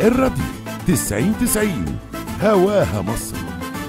الراديو 90 90 هواها مصر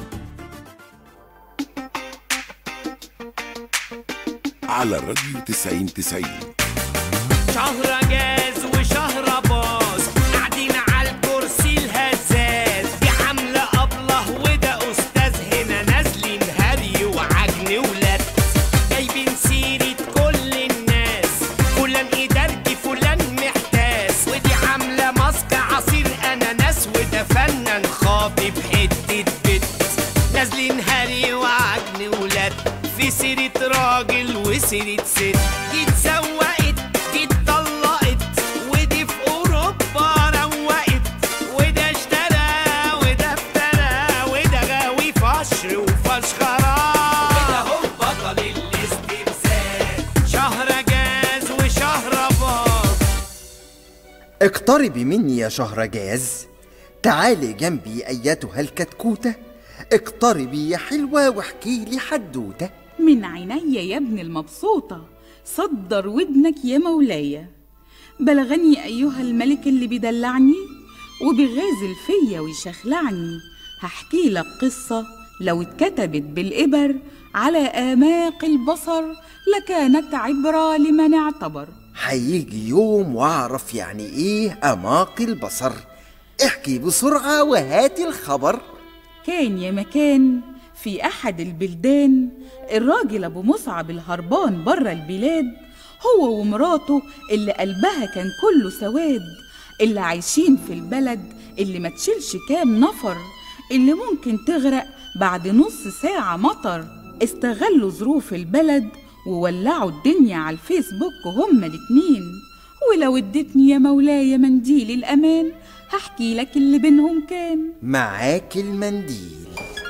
على الراديو 90 90 شهر جاز وشهر باظ قاعدين على الكرسي الهزاز دي عاملة أبله وده أستاذ هنا نازلين هري وعجن ولاد جايبين سيرة كل الناس فلان إدارجي فلان محتاس ودي عاملة ماسك عصير أناناس وده فنان خاطب حتة بت نازلين هري وعجن ولاد في سيرة راجل وسيرة ست دي اتسوقت دي اتطلقت ودي في أوروبا روقت وده اشترى وده افترى وده غاوي فشر وفشخرة وده هو بطل الاستمثال شهر جاز وشهر باظ اقتربي مني يا شهرجاز تعالي جنبي ايتها الكتكوتة اقتربي يا حلوة واحكي لي حدوتة من عيني يا ابن المبسوطة صدر ودنك يا مولاي بلغني أيها الملك اللي بيدلعني وبيغازل فيا ويشخلعني هحكي لك قصة لو اتكتبت بالإبر على آماق البصر لكانت عبرة لمن اعتبر هيجي يوم واعرف يعني ايه اماق البصر احكي بسرعة وهاتي الخبر كان يا مكان في أحد البلدان الراجل أبو مصعب الهربان برا البلاد هو ومراته اللي قلبها كان كله سواد اللي عايشين في البلد اللي ما تشيلش كام نفر اللي ممكن تغرق بعد نص ساعة مطر استغلوا ظروف البلد وولعوا الدنيا على الفيسبوك هما الاتنين ولو اديتني يا مولاي منديل الأمان هحكي لك اللي بينهم كان معاك المنديل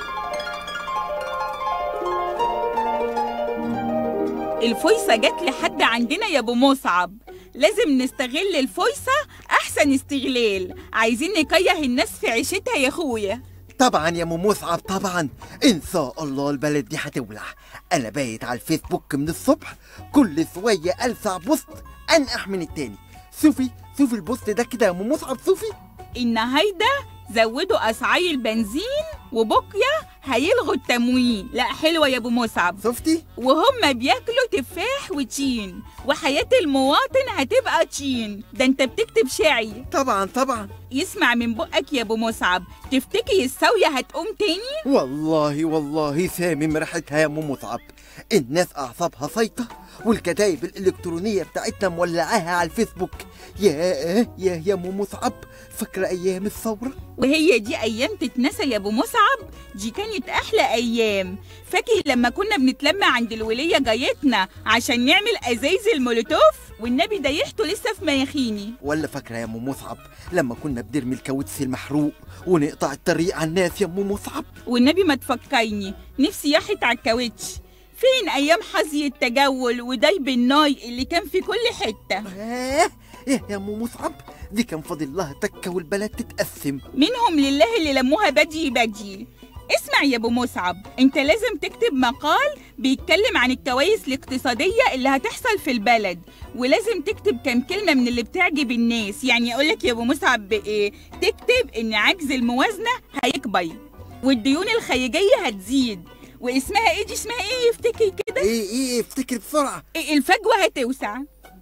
الفويسة جت لحد عندنا يا ابو مصعب لازم نستغل الفويسة أحسن استغلال عايزين نكيه الناس في عيشتها يا أخويا طبعا يا ام مصعب طبعا ان شاء الله البلد دي هتولع انا بايت على الفيسبوك من الصبح كل شويه السع بوست انقح من التاني شوفي شوفي البوست ده كده يا ام مصعب شوفي إن هيدا زودوا أسعار البنزين وبكية هيلغوا التموين لا حلوة يا أبو مصعب شفتي وهم بياكلوا تفاح وتين وحياة المواطن هتبقى تين ده انت بتكتب شعري طبعا طبعا يسمع من بقك يا أبو مصعب تفتكي الساوية هتقوم تاني والله والله سامم ريحتها يا ام مصعب الناس اعصابها سيطه والكتايب الالكترونيه بتاعتنا مولعاها على الفيسبوك يا يا يا ام مصعب فاكره ايام الثوره وهي دي ايام تتنسى يا ابو مصعب دي كانت احلى ايام فاكر لما كنا بنتلم عند الوليه جايتنا عشان نعمل ازايز المولوتوف والنبي ده يحته لسه في مناخيني ولا فاكره يا ام مصعب لما كنا بنرمي الكاوتش المحروق ونقطع الطريق على الناس يا ام مصعب والنبي ما تفكرني نفسي يحت على الكاوتش فين ايام حظي التجول ودايب الناي اللي كان في كل حته آه ايه يا ام مصعب دي كان فاضل لها تكه والبلد تتقسم منهم لله اللي لموها بدي بدي اسمع يا ابو مصعب انت لازم تكتب مقال بيتكلم عن الكوارث الاقتصاديه اللي هتحصل في البلد ولازم تكتب كام كلمه من اللي بتعجب الناس يعني اقول لك يا ابو مصعب بايه تكتب ان عجز الموازنه هيكبر والديون الخارجيه هتزيد واسمها ايه دي اسمها ايه يفتكر كده ايه ايه افتكر بسرعه إيه الفجوه هتوسع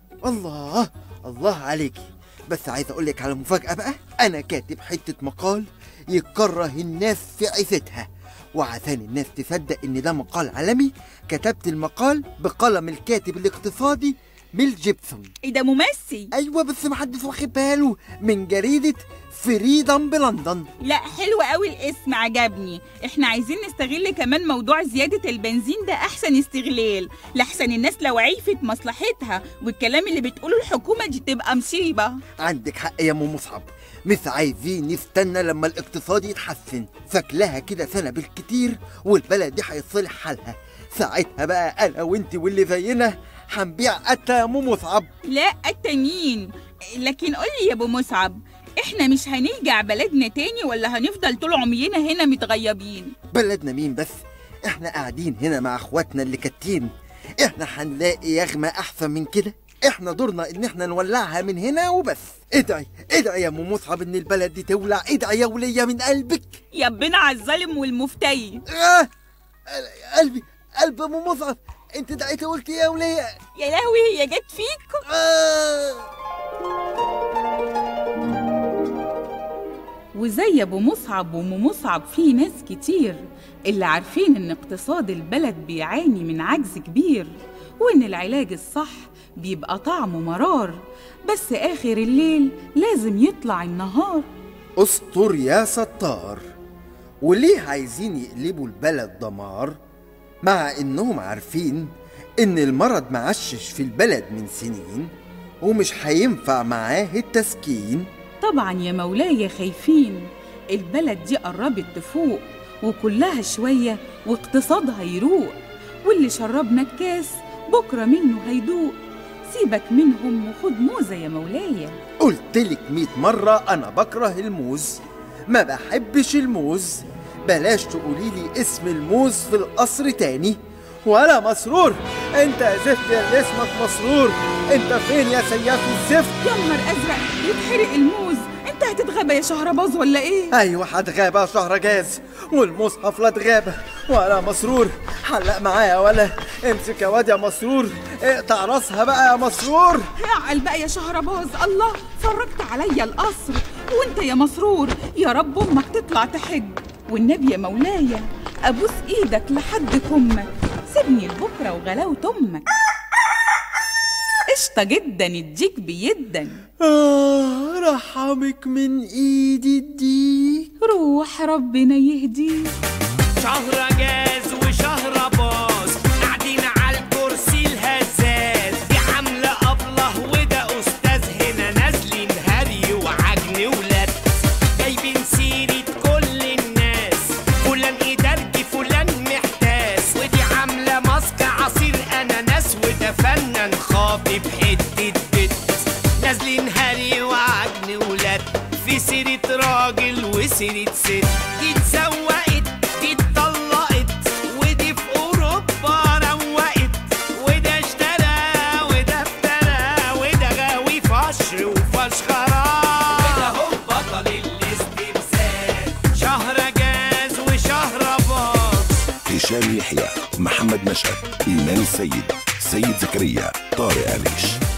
الله الله عليكي بس عايز اقول لك على مفاجأة بقى انا كاتب حتة مقال يكره الناس في عيشتها وعشان الناس تصدق ان ده مقال عالمي كتبت المقال بقلم الكاتب الاقتصادي ميل جيبسون ايه ده ممثل ايوه بس محدش واخد باله من جريدة فريدم بلندن لا حلو قوي الاسم عجبني احنا عايزين نستغل كمان موضوع زيادة البنزين ده احسن استغلال لحسن الناس لو عرفت مصلحتها والكلام اللي بتقوله الحكومة دي تبقى مصيبة عندك حق يا ام مصعب مش عايزين نستنى لما الاقتصاد يتحسن شكلها كده سنة بالكتير والبلد دي هيتصلح حالها ساعتها بقى انا وانت واللي زينا هنبيع قتة يا ام مصعب لا التانيين لكن قولي يا ابو مصعب احنا مش هنرجع بلدنا تاني ولا هنفضل طول عمرنا هنا متغيبين بلدنا مين بس احنا قاعدين هنا مع اخواتنا اللي كاتين احنا هنلاقي يغمى احسن من كده احنا دورنا ان احنا نولعها من هنا وبس ادعي ادعي يا ام مصعب ان البلد دي تولع ادعي يا ولية من قلبك يبنا على الظالم والمفتري آه قلبي قلب ام مصعب انت دعيتي قلت يا ولية يا لهوي هي جت فيك آه وزي ابو مصعب وام مصعب في ناس كتير اللي عارفين ان اقتصاد البلد بيعاني من عجز كبير وان العلاج الصح بيبقى طعمه مرار بس اخر الليل لازم يطلع النهار استر يا ستار وليه عايزين يقلبوا البلد دمار مع انهم عارفين ان المرض معشش في البلد من سنين ومش هينفع معاه التسكين طبعا يا مولاي خايفين البلد دي قربت تفوق وكلها شوية واقتصادها يروق واللي شربنا الكاس بكرة منه هيدوق سيبك منهم وخد موزة يا مولاي قلتلك ميت مرة أنا بكره الموز ما بحبش الموز بلاش تقوليلي اسم الموز في القصر تاني ولا مسرور انت يا زفت يا اللي اسمك مسرور انت فين يا سياف الزفت يا نهار أزرق يتحرق الموز انت هتتغابى يا شهرباز ولا ايه؟ ايوه هتغابة يا شهر جاز والمصحف لا اتغابى ولا مسرور حلق معايا ولا امسك يا واد يا مسرور اقطع راسها بقى يا مسرور اعقل بقى يا شهرباز الله فرجت عليا القصر وانت يا مسرور يا رب امك تطلع تحج والنبي يا مولاي ابوس ايدك لحد كمك سيبني لبكره وغلاوة امك قشطه جدا اديك بيدا آه رحمك من ايدي الديك روح ربنا يهديك شهر جاز وشهر باظ قاعدين على الكرسي الهزاز دي عاملة أبله وده أستاذ هنا نازلين هري وعجن ولاد جايبين سيرة كل الناس فلان إدارجي فلان محتاس ودي عاملة ماسك عصير أناناس وده فنان خاطب حتة بت نازلين هري وعجن ولاد في سيرة راجل وسيرة ست دي اتسوقت دي اتطلقت ودي في أوروبا روقت وده اشترى وده افترى وده غاوي فشر وفشخرة وده هو بطل الاستمثال شهر جاز وشهر باظ هشام يحيى محمد مشهد إيمان السيد سيد زكريا طارق عليش